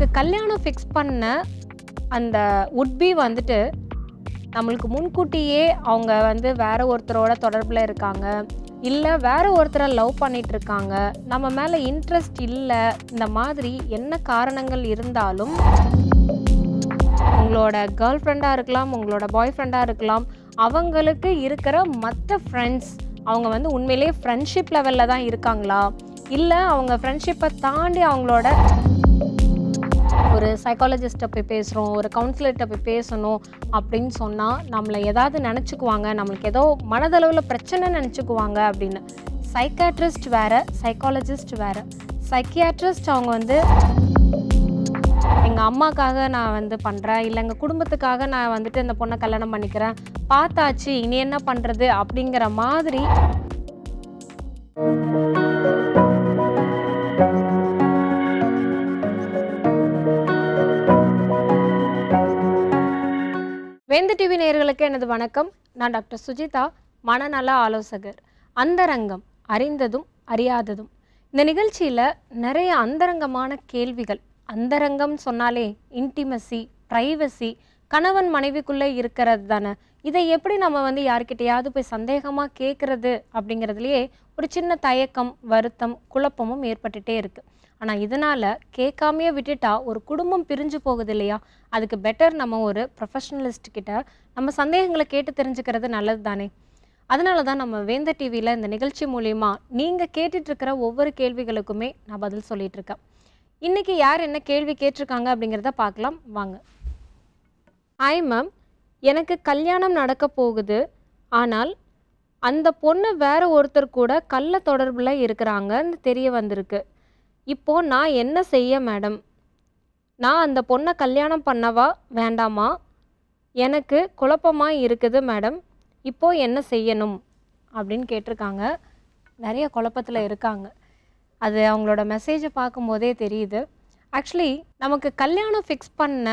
நமக்கு கல்யாணம் ஃபிக்ஸ் பண்ண அந்த உட்பி வந்துட்டு நம்மளுக்கு முன்கூட்டியே அவங்க வந்து வேற ஒருத்தரோட தொடர்பில் இருக்காங்க இல்லை வேற ஒருத்தரை லவ் பண்ணிட்டு இருக்காங்க நம்ம மேலே இன்ட்ரெஸ்ட் இல்லை இந்த மாதிரி என்ன காரணங்கள் இருந்தாலும் உங்களோட கேர்ள் ஃப்ரெண்டாக இருக்கலாம் உங்களோட பாய் ஃப்ரெண்டாக இருக்கலாம் அவங்களுக்கு இருக்கிற மற்ற ஃப்ரெண்ட்ஸ் அவங்க வந்து உண்மையிலேயே ஃப்ரெண்ட்ஷிப் லெவலில் தான் இருக்காங்களா இல்லை அவங்க ஃப்ரெண்ட்ஷிப்பை தாண்டி அவங்களோட ஒரு சைக்காலஜிஸ்ட்டை போய் பேசுகிறோம் ஒரு கவுன்சிலர்கிட்ட போய் பேசணும் அப்படின்னு சொன்னால் நம்மளை ஏதாவது நினச்சிக்குவாங்க நம்மளுக்கு ஏதோ மனதளவில் பிரச்சனை நினச்சிக்குவாங்க அப்படின்னு சைக்காட்ரிஸ்ட் வேறு சைக்காலஜிஸ்ட் வேறு சைக்கியாட்ரிஸ்ட் அவங்க வந்து எங்கள் அம்மாக்காக நான் வந்து பண்ணுறேன் இல்லை எங்கள் குடும்பத்துக்காக நான் வந்துட்டு இந்த பொண்ணை கல்யாணம் பண்ணிக்கிறேன் பார்த்தாச்சு இனி என்ன பண்ணுறது அப்படிங்கிற மாதிரி வேந்து டிவி நேயர்களுக்கு எனது வணக்கம் நான் டாக்டர் சுஜிதா மனநல ஆலோசகர் அந்தரங்கம் அறிந்ததும் அறியாததும் இந்த நிகழ்ச்சியில் நிறைய அந்தரங்கமான கேள்விகள் அந்தரங்கம் சொன்னாலே இன்டிமசி ப்ரைவசி கணவன் மனைவிக்குள்ளே இருக்கிறது தானே இதை எப்படி நம்ம வந்து யார்கிட்டயாவது போய் சந்தேகமாக கேட்குறது அப்படிங்கிறதுலையே ஒரு சின்ன தயக்கம் வருத்தம் குழப்பமும் ஏற்பட்டுட்டே இருக்குது ஆனால் இதனால் கேட்காமையே விட்டுட்டா ஒரு குடும்பம் பிரிஞ்சு போகுது இல்லையா அதுக்கு பெட்டர் நம்ம ஒரு ப்ரொஃபஷனலிஸ்ட் கிட்ட நம்ம சந்தேகங்களை கேட்டு தெரிஞ்சுக்கிறது நல்லது தானே அதனால தான் நம்ம வேந்த டிவியில் இந்த நிகழ்ச்சி மூலிமா நீங்கள் கேட்டுட்ருக்கிற ஒவ்வொரு கேள்விகளுக்குமே நான் பதில் சொல்லிட்டு இருக்கேன் இன்றைக்கி யார் என்ன கேள்வி கேட்டிருக்காங்க அப்படிங்கிறத பார்க்கலாம் வாங்க ஹாய் மேம் எனக்கு கல்யாணம் நடக்க போகுது ஆனால் அந்த பொண்ணு வேற ஒருத்தர் கூட கள்ள தொடர்பில் இருக்கிறாங்கன்னு தெரிய வந்திருக்கு இப்போ நான் என்ன செய்ய மேடம் நான் அந்த பொண்ணை கல்யாணம் பண்ணவா வேண்டாமா எனக்கு குழப்பமா இருக்குது மேடம் இப்போ என்ன செய்யணும் அப்படின்னு கேட்டிருக்காங்க நிறைய குழப்பத்தில் இருக்காங்க அது அவங்களோட மெசேஜை பார்க்கும்போதே தெரியுது ஆக்சுவலி நமக்கு கல்யாணம் ஃபிக்ஸ் பண்ண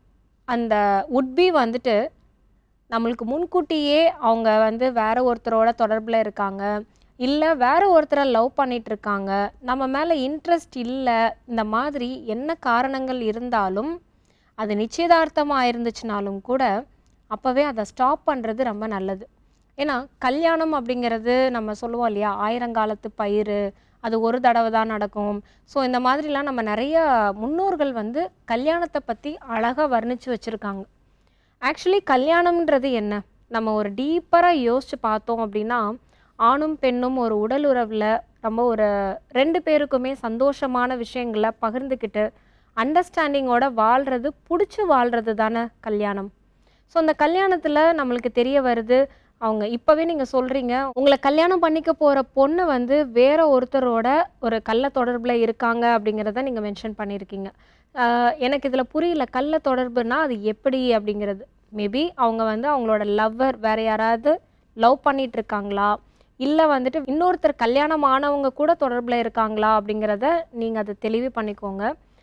அந்த உட்பி வந்துட்டு நம்மளுக்கு முன்கூட்டியே அவங்க வந்து வேற ஒருத்தரோட தொடர்பில் இருக்காங்க இல்லை வேற ஒருத்தரை லவ் பண்ணிட்டு இருக்காங்க நம்ம மேலே இன்ட்ரெஸ்ட் இல்லை இந்த மாதிரி என்ன காரணங்கள் இருந்தாலும் அது நிச்சயதார்த்தமாக இருந்துச்சுனாலும் கூட அப்போவே அதை ஸ்டாப் பண்ணுறது ரொம்ப நல்லது ஏன்னா கல்யாணம் அப்படிங்கிறது நம்ம சொல்லுவோம் இல்லையா ஆயிரங்காலத்து பயிர் அது ஒரு தடவை தான் நடக்கும் ஸோ இந்த மாதிரிலாம் நம்ம நிறைய முன்னோர்கள் வந்து கல்யாணத்தை பற்றி அழகாக வர்ணித்து வச்சுருக்காங்க ஆக்சுவலி கல்யாணம்ன்றது என்ன நம்ம ஒரு டீப்பராக யோசித்து பார்த்தோம் அப்படின்னா ஆணும் பெண்ணும் ஒரு உடல் உறவில் ரொம்ப ஒரு ரெண்டு பேருக்குமே சந்தோஷமான விஷயங்களை பகிர்ந்துக்கிட்டு அண்டர்ஸ்டாண்டிங்கோட வாழ்கிறது பிடிச்சி வாழ்கிறது தானே கல்யாணம் ஸோ அந்த கல்யாணத்தில் நம்மளுக்கு தெரிய வருது அவங்க இப்போவே நீங்கள் சொல்கிறீங்க உங்களை கல்யாணம் பண்ணிக்க போகிற பொண்ணு வந்து வேற ஒருத்தரோட ஒரு கள்ள தொடர்பில் இருக்காங்க அப்படிங்கிறத நீங்கள் மென்ஷன் பண்ணியிருக்கீங்க ஆஹ் எனக்கு இதில் புரியல கள்ள தொடர்புனா அது எப்படி அப்படிங்கிறது மேபி அவங்க வந்து அவங்களோட லவ்வர் வேற யாராவது லவ் பண்ணிட்டு இருக்காங்களா இல்லை வந்துட்டு இன்னொருத்தர் கல்யாணம் ஆனவங்க கூட தொடர்பில் இருக்காங்களா அப்படிங்கிறத நீங்கள் அதை தெளிவு பண்ணிக்கோங்க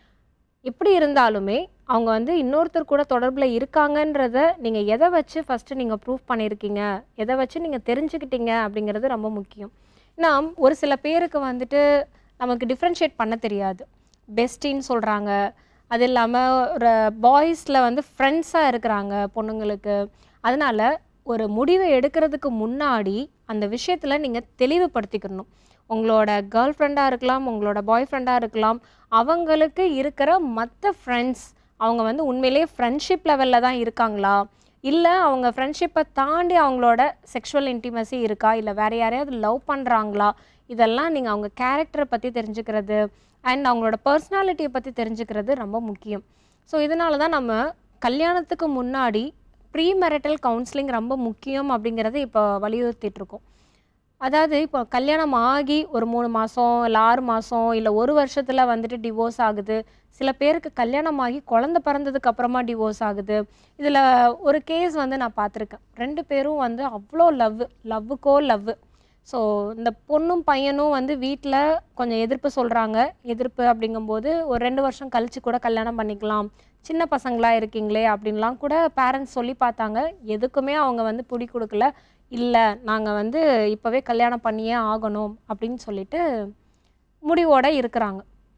எப்படி இருந்தாலுமே அவங்க வந்து இன்னொருத்தர் கூட தொடர்பில் இருக்காங்கன்றத நீங்கள் எதை வச்சு ஃபஸ்ட்டு நீங்கள் ப்ரூவ் பண்ணியிருக்கீங்க எதை வச்சு நீங்கள் தெரிஞ்சுக்கிட்டீங்க அப்படிங்கிறது ரொம்ப முக்கியம் ஏன்னா ஒரு சில பேருக்கு வந்துட்டு நமக்கு டிஃப்ரென்ஷியேட் பண்ண தெரியாது பெஸ்டின்னு சொல்கிறாங்க அது இல்லாமல் ஒரு பாய்ஸில் வந்து ஃப்ரெண்ட்ஸாக இருக்கிறாங்க பொண்ணுங்களுக்கு அதனால் ஒரு முடிவை எடுக்கிறதுக்கு முன்னாடி அந்த விஷயத்தில் நீங்கள் தெளிவுபடுத்திக்கணும் உங்களோட கேர்ள் ஃப்ரெண்டாக இருக்கலாம் உங்களோட பாய் ஃப்ரெண்டாக இருக்கலாம் அவங்களுக்கு இருக்கிற மற்ற ஃப்ரெண்ட்ஸ் அவங்க வந்து உண்மையிலேயே ஃப்ரெண்ட்ஷிப் லெவலில் தான் இருக்காங்களா இல்லை அவங்க ஃப்ரெண்ட்ஷிப்பை தாண்டி அவங்களோட செக்ஷுவல் இன்டிமசி இருக்கா இல்லை வேறு யாரையாவது லவ் பண்ணுறாங்களா இதெல்லாம் நீங்கள் அவங்க கேரக்டரை பற்றி தெரிஞ்சுக்கிறது அண்ட் அவங்களோட பர்சனாலிட்டியை பற்றி தெரிஞ்சுக்கிறது ரொம்ப முக்கியம் ஸோ இதனால தான் நம்ம கல்யாணத்துக்கு முன்னாடி ப்ரீ மேரிட்டல் கவுன்சிலிங் ரொம்ப முக்கியம் அப்படிங்கிறத இப்போ வலியுறுத்திட்டு இருக்கோம் அதாவது இப்போ கல்யாணம் ஆகி ஒரு மூணு மாதம் இல்லை ஆறு மாதம் இல்லை ஒரு வருஷத்தில் வந்துட்டு டிவோர்ஸ் ஆகுது சில பேருக்கு கல்யாணம் ஆகி குழந்த பிறந்ததுக்கு அப்புறமா டிவோர்ஸ் ஆகுது இதில் ஒரு கேஸ் வந்து நான் பார்த்துருக்கேன் ரெண்டு பேரும் வந்து அவ்வளோ லவ் லவ்வுக்கோ லவ் ஸோ இந்த பொண்ணும் பையனும் வந்து வீட்டில் கொஞ்சம் எதிர்ப்பு சொல்கிறாங்க எதிர்ப்பு அப்படிங்கும்போது ஒரு ரெண்டு வருஷம் கழிச்சு கூட கல்யாணம் பண்ணிக்கலாம் சின்ன பசங்களா இருக்கீங்களே அப்படின்லாம் கூட பேரண்ட்ஸ் சொல்லி பார்த்தாங்க எதுக்குமே அவங்க வந்து பிடி கொடுக்கல இல்லை நாங்கள் வந்து இப்போவே கல்யாணம் பண்ணியே ஆகணும் அப்படின்னு சொல்லிட்டு முடிவோட இருக்கிறாங்க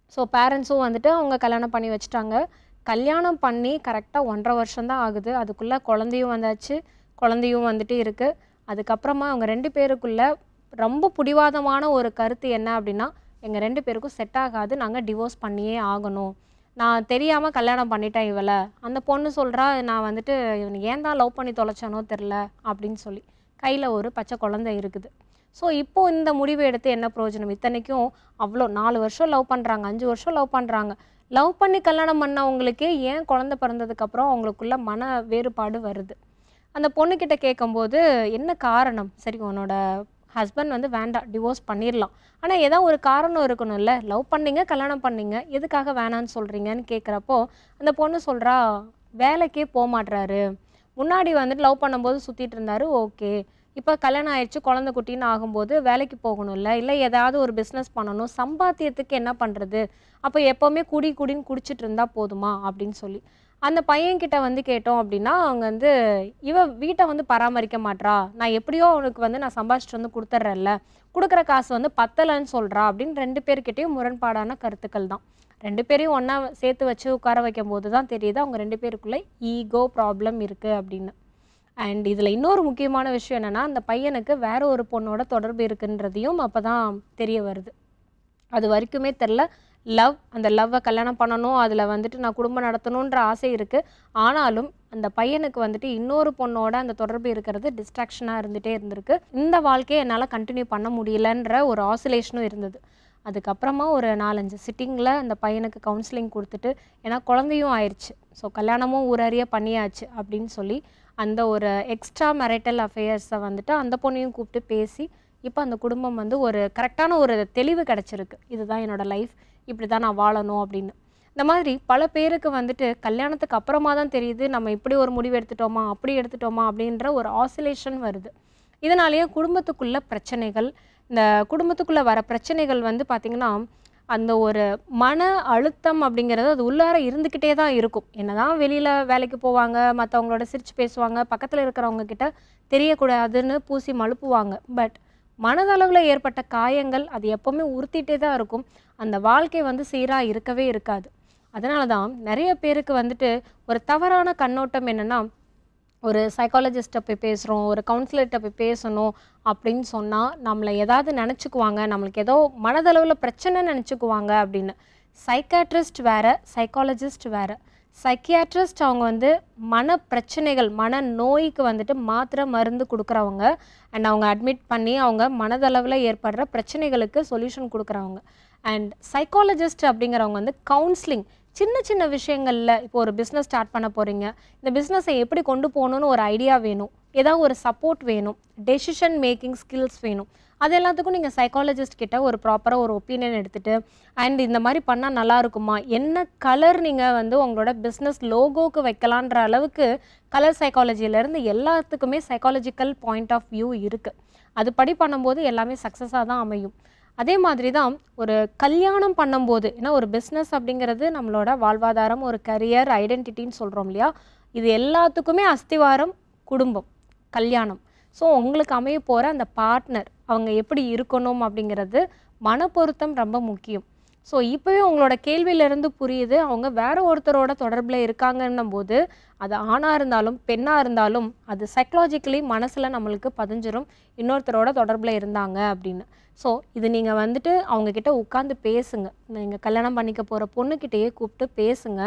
ஸோ பேரண்ட்ஸும் வந்துட்டு அவங்க கல்யாணம் பண்ணி வச்சுட்டாங்க கல்யாணம் பண்ணி கரெக்டாக ஒன்றரை வருஷம்தான் ஆகுது அதுக்குள்ளே குழந்தையும் வந்தாச்சு குழந்தையும் வந்துட்டு இருக்குது அதுக்கப்புறமா அவங்க ரெண்டு பேருக்குள்ள ரொம்ப பிடிவாதமான ஒரு கருத்து என்ன அப்படின்னா எங்கள் ரெண்டு பேருக்கும் செட் ஆகாது நாங்கள் டிவோர்ஸ் பண்ணியே ஆகணும் நான் தெரியாமல் கல்யாணம் பண்ணிட்டேன் இவளை அந்த பொண்ணு சொல்கிறா நான் வந்துட்டு இவனை ஏன் தான் லவ் பண்ணி தொலைச்சானோ தெரில அப்படின்னு சொல்லி கையில் ஒரு பச்சை குழந்தை இருக்குது ஸோ இப்போ இந்த முடிவு எடுத்து என்ன பிரயோஜனம் இத்தனைக்கும் அவ்வளோ நாலு வருஷம் லவ் பண்ணுறாங்க அஞ்சு வருஷம் லவ் பண்ணுறாங்க லவ் பண்ணி கல்யாணம் பண்ணவங்களுக்கே ஏன் குழந்தை பிறந்ததுக்கப்புறம் அவங்களுக்குள்ள மன வேறுபாடு வருது அந்த பொண்ணுக்கிட்ட கேட்கும்போது என்ன காரணம் சரி உன்னோட ஹஸ்பண்ட் வந்து வேண்டாம் டிவோர்ஸ் பண்ணிடலாம் ஆனால் ஏதோ ஒரு காரணம் இருக்கணும்ல லவ் பண்ணீங்க கல்யாணம் பண்ணீங்க எதுக்காக வேணான்னு சொல்கிறீங்கன்னு கேட்குறப்போ அந்த பொண்ணு சொல்கிறா வேலைக்கே போக மாட்றாரு முன்னாடி வந்துட்டு லவ் பண்ணும்போது சுற்றிட்டு இருந்தாரு ஓகே இப்போ கல்யாணம் ஆயிடுச்சு குழந்தை குட்டின்னு ஆகும்போது வேலைக்கு போகணும்ல இல்லை ஏதாவது ஒரு பிஸ்னஸ் பண்ணணும் சம்பாத்தியத்துக்கு என்ன பண்ணுறது அப்போ எப்போவுமே குடி குடின்னு குடிச்சிட்டு இருந்தா போதுமா அப்படின்னு சொல்லி அந்த பையன்கிட்ட வந்து கேட்டோம் அப்படின்னா அவங்க வந்து இவ வீட்டை வந்து பராமரிக்க மாட்றா நான் எப்படியோ அவனுக்கு வந்து நான் சம்பாதிச்சிட்டு வந்து கொடுத்துட்றேன்ல கொடுக்குற காசு வந்து பத்தலைன்னு சொல்கிறா அப்படின்னு ரெண்டு பேர்கிட்டயும் முரண்பாடான கருத்துக்கள் தான் ரெண்டு பேரையும் ஒன்றா சேர்த்து வச்சு உட்கார வைக்கும் போது தான் தெரியுது அவங்க ரெண்டு பேருக்குள்ளே ஈகோ ப்ராப்ளம் இருக்குது அப்படின்னு அண்ட் இதில் இன்னொரு முக்கியமான விஷயம் என்னென்னா அந்த பையனுக்கு வேற ஒரு பொண்ணோட தொடர்பு இருக்குன்றதையும் அப்போ தான் தெரிய வருது அது வரைக்குமே தெரில லவ் அந்த லவ்வை கல்யாணம் பண்ணணும் அதில் வந்துட்டு நான் குடும்பம் நடத்தணுன்ற ஆசை இருக்குது ஆனாலும் அந்த பையனுக்கு வந்துட்டு இன்னொரு பொண்ணோட அந்த தொடர்பு இருக்கிறது டிஸ்ட்ராக்ஷனாக இருந்துகிட்டே இருந்திருக்கு இந்த வாழ்க்கையை என்னால் கண்டினியூ பண்ண முடியலன்ற ஒரு ஆசிலேஷனும் இருந்தது அதுக்கப்புறமா ஒரு நாலஞ்சு சிட்டிங்கில் அந்த பையனுக்கு கவுன்சிலிங் கொடுத்துட்டு ஏன்னா குழந்தையும் ஆயிடுச்சு ஸோ கல்யாணமும் ஊரறிய பண்ணியாச்சு அப்படின்னு சொல்லி அந்த ஒரு எக்ஸ்ட்ரா மெரிட்டல் அஃபேர்ஸை வந்துட்டு அந்த பொண்ணையும் கூப்பிட்டு பேசி இப்போ அந்த குடும்பம் வந்து ஒரு கரெக்டான ஒரு தெளிவு கிடச்சிருக்கு இதுதான் என்னோட லைஃப் இப்படி தான் நான் வாழணும் அப்படின்னு இந்த மாதிரி பல பேருக்கு வந்துட்டு கல்யாணத்துக்கு அப்புறமா தான் தெரியுது நம்ம இப்படி ஒரு முடிவு எடுத்துட்டோமா அப்படி எடுத்துட்டோமா அப்படின்ற ஒரு ஆசிலேஷன் வருது இதனாலேயே குடும்பத்துக்குள்ள பிரச்சனைகள் இந்த குடும்பத்துக்குள்ள வர பிரச்சனைகள் வந்து பார்த்திங்கன்னா அந்த ஒரு மன அழுத்தம் அப்படிங்கிறது அது உள்ளார இருந்துக்கிட்டே தான் இருக்கும் என்னதான் வெளியில் வேலைக்கு போவாங்க மற்றவங்களோட சிரிச்சு பேசுவாங்க பக்கத்தில் இருக்கிறவங்க கிட்ட தெரியக்கூடாதுன்னு பூசி மழுப்புவாங்க பட் மனதளவில் ஏற்பட்ட காயங்கள் அது எப்போவுமே உறுத்திட்டே தான் இருக்கும் அந்த வாழ்க்கை வந்து சீராக இருக்கவே இருக்காது அதனால தான் நிறைய பேருக்கு வந்துட்டு ஒரு தவறான கண்ணோட்டம் என்னென்னா ஒரு சைக்காலஜிஸ்ட்டை போய் பேசுகிறோம் ஒரு கவுன்சிலர்கிட்ட போய் பேசணும் அப்படின்னு சொன்னால் நம்மளை ஏதாவது நினச்சிக்குவாங்க நம்மளுக்கு ஏதோ மனதளவில் பிரச்சனை நினச்சிக்குவாங்க அப்படின்னு சைக்காட்ரிஸ்ட் வேறு சைக்காலஜிஸ்ட் வேறு சைக்கியாட்ரிஸ்ட் அவங்க வந்து மன பிரச்சனைகள் மன நோய்க்கு வந்துட்டு மாத்திரை மருந்து கொடுக்குறவங்க அண்ட் அவங்க அட்மிட் பண்ணி அவங்க மனதளவில் ஏற்படுற பிரச்சனைகளுக்கு சொல்யூஷன் கொடுக்குறவங்க அண்ட் சைக்காலஜிஸ்ட் அப்படிங்கிறவங்க வந்து கவுன்சிலிங் சின்ன சின்ன விஷயங்களில் இப்போ ஒரு பிஸ்னஸ் ஸ்டார்ட் பண்ண போகிறீங்க இந்த பிஸ்னஸை எப்படி கொண்டு போகணுன்னு ஒரு ஐடியா வேணும் ஏதாவது ஒரு சப்போர்ட் வேணும் டெசிஷன் மேக்கிங் ஸ்கில்ஸ் வேணும் அது எல்லாத்துக்கும் நீங்கள் சைக்காலஜிஸ்ட் கிட்ட ஒரு ப்ராப்பராக ஒரு ஒப்பீனியன் எடுத்துகிட்டு அண்ட் இந்த மாதிரி பண்ணால் நல்லா இருக்குமா என்ன கலர் நீங்கள் வந்து உங்களோட பிஸ்னஸ் லோகோக்கு வைக்கலான்ற அளவுக்கு கலர் சைக்காலஜியிலேருந்து எல்லாத்துக்குமே சைக்காலஜிக்கல் பாயிண்ட் ஆஃப் வியூ இருக்குது அது படி பண்ணும்போது எல்லாமே சக்ஸஸாக தான் அமையும் அதே மாதிரி தான் ஒரு கல்யாணம் பண்ணும்போது ஏன்னா ஒரு பிஸ்னஸ் அப்படிங்கிறது நம்மளோட வாழ்வாதாரம் ஒரு கரியர் ஐடென்டிட்டின்னு சொல்கிறோம் இல்லையா இது எல்லாத்துக்குமே அஸ்திவாரம் குடும்பம் கல்யாணம் ஸோ உங்களுக்கு அமைய போகிற அந்த பார்ட்னர் அவங்க எப்படி இருக்கணும் அப்படிங்கிறது மன பொருத்தம் ரொம்ப முக்கியம் ஸோ இப்போவே உங்களோட கேள்வியிலேருந்து புரியுது அவங்க வேற ஒருத்தரோட தொடர்பில் இருக்காங்கன்னும் போது அது ஆணாக இருந்தாலும் பெண்ணாக இருந்தாலும் அது சைக்கலாஜிக்கலி மனசில் நம்மளுக்கு பதிஞ்சிரும் இன்னொருத்தரோட தொடர்பில் இருந்தாங்க அப்படின்னு ஸோ இது நீங்கள் வந்துட்டு அவங்கக்கிட்ட உட்காந்து பேசுங்க நீங்கள் கல்யாணம் பண்ணிக்க போகிற பொண்ணுக்கிட்டேயே கூப்பிட்டு பேசுங்க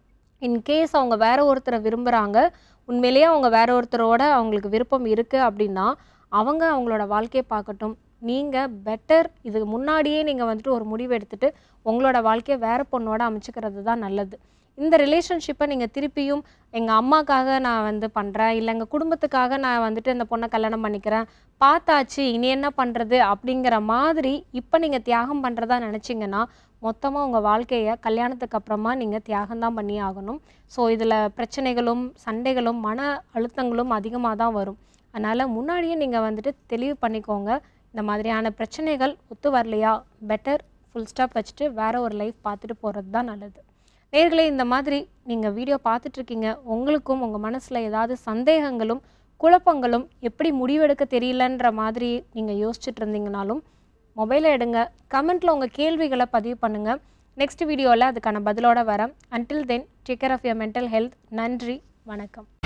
இன்கேஸ் அவங்க வேற ஒருத்தரை விரும்புகிறாங்க உண்மையிலேயே அவங்க வேற ஒருத்தரோட அவங்களுக்கு விருப்பம் இருக்குது அப்படின்னா அவங்க அவங்களோட வாழ்க்கையை பார்க்கட்டும் நீங்கள் பெட்டர் இதுக்கு முன்னாடியே நீங்கள் வந்துட்டு ஒரு முடிவு எடுத்துட்டு உங்களோட வாழ்க்கையை வேற பொண்ணோட அமைச்சுக்கிறது தான் நல்லது இந்த ரிலேஷன்ஷிப்பை நீங்கள் திருப்பியும் எங்கள் அம்மாக்காக நான் வந்து பண்ணுறேன் இல்லை எங்கள் குடும்பத்துக்காக நான் வந்துட்டு இந்த பொண்ணை கல்யாணம் பண்ணிக்கிறேன் பார்த்தாச்சு இனி என்ன பண்ணுறது அப்படிங்கிற மாதிரி இப்போ நீங்கள் தியாகம் பண்ணுறதா நினச்சிங்கன்னா மொத்தமாக உங்கள் வாழ்க்கையை கல்யாணத்துக்கு அப்புறமா நீங்கள் தியாகம் தான் பண்ணி ஆகணும் ஸோ இதில் பிரச்சனைகளும் சண்டைகளும் மன அழுத்தங்களும் அதிகமாக தான் வரும் அதனால் முன்னாடியே நீங்கள் வந்துட்டு தெளிவு பண்ணிக்கோங்க இந்த மாதிரியான பிரச்சனைகள் ஒத்து வரலையா பெட்டர் ஃபுல் ஸ்டாப் வச்சுட்டு வேற ஒரு லைஃப் பார்த்துட்டு போகிறது தான் நல்லது நேர்களே இந்த மாதிரி நீங்கள் வீடியோ பார்த்துட்ருக்கீங்க உங்களுக்கும் உங்கள் மனசில் ஏதாவது சந்தேகங்களும் குழப்பங்களும் எப்படி முடிவெடுக்க தெரியலன்ற மாதிரி நீங்கள் யோசிச்சுட்டு இருந்தீங்கனாலும் மொபைலை எடுங்க கமெண்ட்டில் உங்கள் கேள்விகளை பதிவு பண்ணுங்கள் நெக்ஸ்ட் வீடியோவில் அதுக்கான பதிலோட வரேன் until then take care of your mental health நன்றி வணக்கம்